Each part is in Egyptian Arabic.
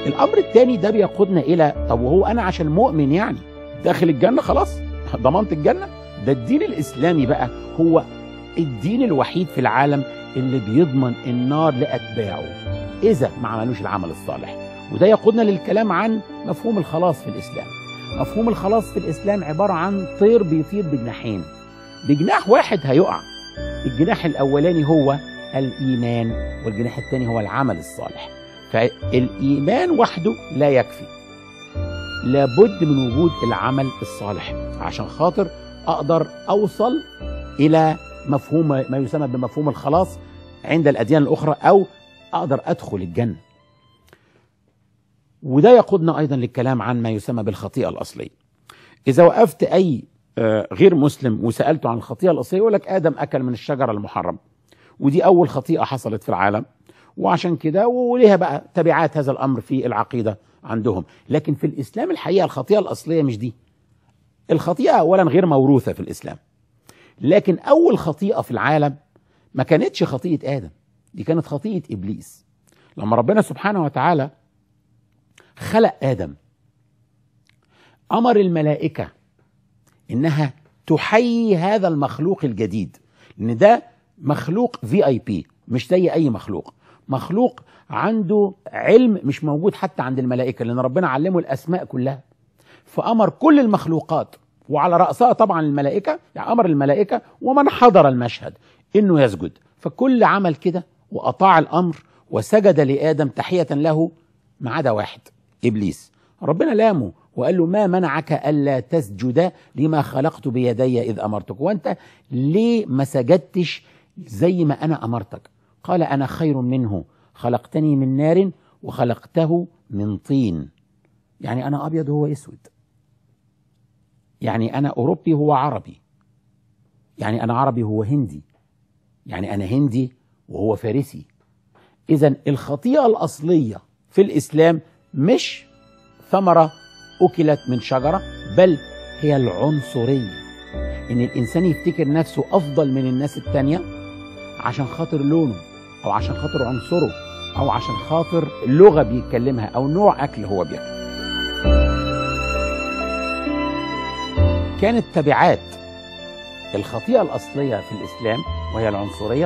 الامر الثاني ده بيقودنا الى طب وهو انا عشان مؤمن يعني داخل الجنه خلاص ضمنت الجنه ده الدين الاسلامي بقى هو الدين الوحيد في العالم اللي بيضمن النار لاتباعه اذا ما عملوش العمل الصالح وده يقودنا للكلام عن مفهوم الخلاص في الاسلام مفهوم الخلاص في الاسلام عباره عن طير بيطير بجناحين بجناح واحد هيقع الجناح الاولاني هو الايمان والجناح الثاني هو العمل الصالح فالايمان وحده لا يكفي لابد من وجود العمل الصالح عشان خاطر اقدر اوصل الى مفهوم ما يسمى بمفهوم الخلاص عند الاديان الاخرى او اقدر ادخل الجنه وده يقودنا ايضا للكلام عن ما يسمى بالخطيئه الاصليه اذا وقفت اي غير مسلم وسالته عن الخطيئه الاصليه يقول لك ادم اكل من الشجره المحرمه ودي اول خطيئه حصلت في العالم وعشان كده وليها بقى تبعات هذا الامر في العقيده عندهم لكن في الاسلام الحقيقه الخطيئه الاصليه مش دي الخطيئه اولا غير موروثه في الاسلام لكن اول خطيئه في العالم ما كانتش خطيئه ادم دي كانت خطيئه ابليس لما ربنا سبحانه وتعالى خلق ادم امر الملائكه انها تحيي هذا المخلوق الجديد لان ده مخلوق في اي بي مش زي اي مخلوق مخلوق عنده علم مش موجود حتى عند الملائكه لان ربنا علمه الاسماء كلها فامر كل المخلوقات وعلى راسها طبعا الملائكه يعني امر الملائكه ومن حضر المشهد انه يسجد فكل عمل كده واطاع الامر وسجد لادم تحيه له ما عدا واحد ابليس ربنا لامه وقال له ما منعك الا تسجد لما خلقت بيدي اذ امرتك وانت ليه ما سجدتش زي ما انا امرتك قال انا خير منه خلقتني من نار وخلقته من طين يعني انا ابيض وهو اسود يعني انا اوروبي هو عربي يعني انا عربي هو هندي يعني انا هندي وهو فارسي اذا الخطيئه الاصليه في الاسلام مش ثمره اكلت من شجره بل هي العنصريه ان الانسان يفتكر نفسه افضل من الناس التانيه عشان خاطر لونه او عشان خاطر عنصره او عشان خاطر لغه بيتكلمها او نوع اكل هو بياكله كانت تبعات الخطيئه الاصليه في الاسلام وهي العنصريه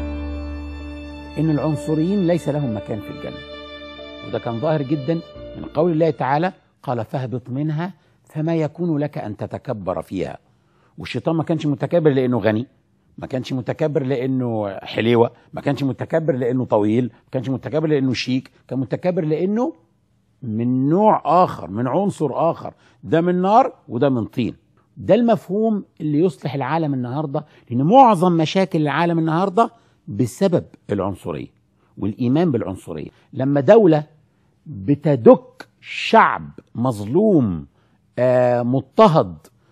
ان العنصريين ليس لهم مكان في الجنه وده كان ظاهر جدا من قول الله تعالى قال فاهبط منها فما يكون لك ان تتكبر فيها والشيطان ما كانش متكبر لانه غني ما كانش متكبر لانه حليوه ما كانش متكبر لانه طويل ما كانش متكبر لانه شيك كان متكبر لانه من نوع اخر من عنصر اخر ده من نار وده من طين ده المفهوم اللي يصلح العالم النهارده لان معظم مشاكل العالم النهارده بسبب العنصريه والايمان بالعنصريه لما دوله بتدك شعب مظلوم آه مضطهد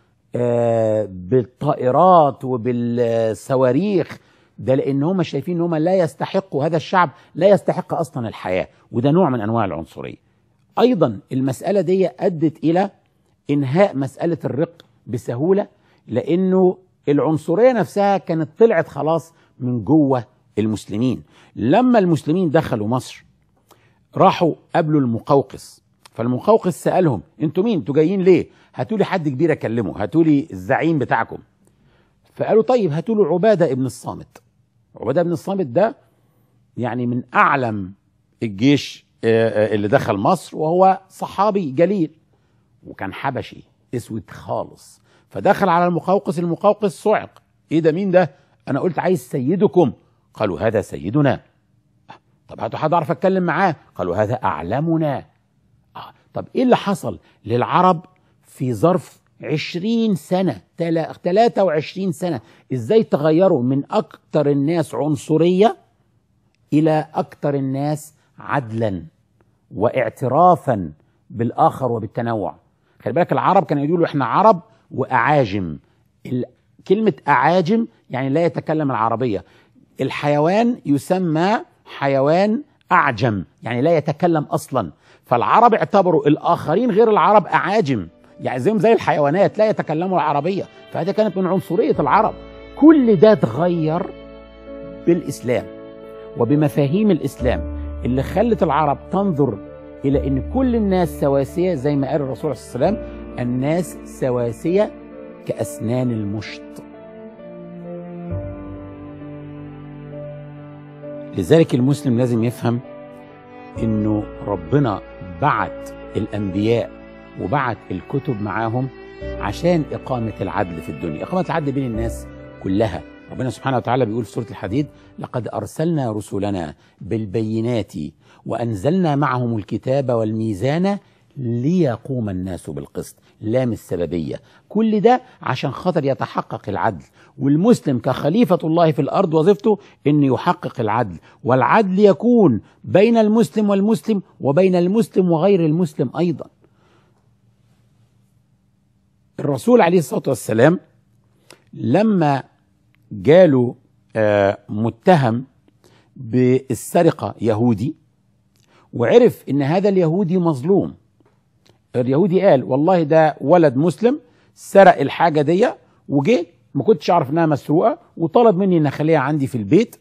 آه بالطائرات وبالصواريخ ده لان هم شايفين ان هم لا يستحقوا هذا الشعب لا يستحق اصلا الحياه وده نوع من انواع العنصريه ايضا المساله دي ادت الى انهاء مساله الرق بسهوله لانه العنصريه نفسها كانت طلعت خلاص من جوه المسلمين لما المسلمين دخلوا مصر راحوا قابلوا المقوقس فالمقوقس سالهم انتوا مين انتوا جايين ليه هاتوا لي حد كبير اكلمه هاتوا لي الزعيم بتاعكم فقالوا طيب هاتوا له عباده ابن الصامت عباده ابن الصامت ده يعني من اعلم الجيش اللي دخل مصر وهو صحابي جليل وكان حبشي اسود خالص فدخل على المقوقس المقوقس صعق ايه ده مين ده انا قلت عايز سيدكم قالوا هذا سيدنا طب هاتوا حد اعرف اتكلم معاه قالوا هذا اعلمنا آه. طب ايه اللي حصل للعرب في ظرف عشرين سنة تلاتة وعشرين سنة ازاي تغيروا من اكتر الناس عنصرية الى اكتر الناس عدلا واعترافا بالاخر وبالتنوع خلي بالك العرب كانوا يقولوا احنا عرب واعاجم كلمة اعاجم يعني لا يتكلم العربية الحيوان يسمى حيوان اعجم يعني لا يتكلم اصلا فالعرب اعتبروا الاخرين غير العرب اعاجم يعني زيهم زي الحيوانات لا يتكلموا العربيه فهذا كانت من عنصريه العرب كل ده اتغير بالاسلام وبمفاهيم الاسلام اللي خلت العرب تنظر الى ان كل الناس سواسيه زي ما قال الرسول صلى الله عليه وسلم الناس سواسيه كاسنان المشط لذلك المسلم لازم يفهم انه ربنا بعت الانبياء وبعت الكتب معاهم عشان اقامه العدل في الدنيا اقامه العدل بين الناس كلها ربنا سبحانه وتعالى بيقول في سوره الحديد لقد ارسلنا رسلنا بالبينات وانزلنا معهم الكتاب والميزان ليقوم الناس بالقسط لام السببيه كل ده عشان خاطر يتحقق العدل والمسلم كخليفه الله في الارض وظيفته انه يحقق العدل والعدل يكون بين المسلم والمسلم وبين المسلم وغير المسلم ايضا الرسول عليه الصلاه والسلام لما جاله آه، متهم بالسرقه يهودي وعرف ان هذا اليهودي مظلوم اليهودي قال والله ده ولد مسلم سرق الحاجه دي وجه ما كنتش اعرف انها مسروقه وطلب مني ان اخليها عندي في البيت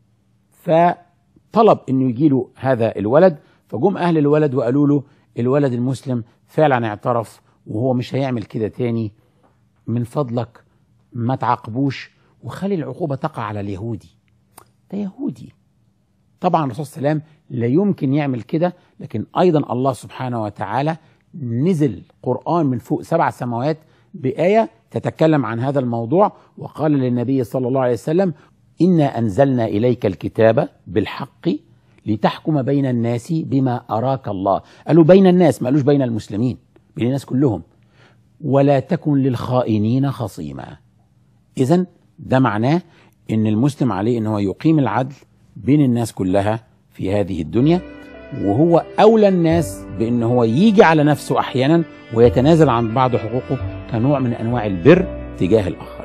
فطلب انه يجي له هذا الولد فجم اهل الولد وقالوا له الولد المسلم فعلا اعترف وهو مش هيعمل كده تاني من فضلك ما تعاقبوش وخلي العقوبه تقع على اليهودي ده يهودي طبعا الرسول صلى الله عليه وسلم لا يمكن يعمل كده لكن ايضا الله سبحانه وتعالى نزل قران من فوق سبع سماوات بايه تتكلم عن هذا الموضوع وقال للنبي صلى الله عليه وسلم انا انزلنا اليك الكتاب بالحق لتحكم بين الناس بما اراك الله قالوا بين الناس ما قالوش بين المسلمين بين الناس كلهم ولا تكن للخائنين خصيما اذا ده معناه ان المسلم عليه ان هو يقيم العدل بين الناس كلها في هذه الدنيا وهو اولى الناس بان هو يجي على نفسه احيانا ويتنازل عن بعض حقوقه كنوع من انواع البر تجاه الاخر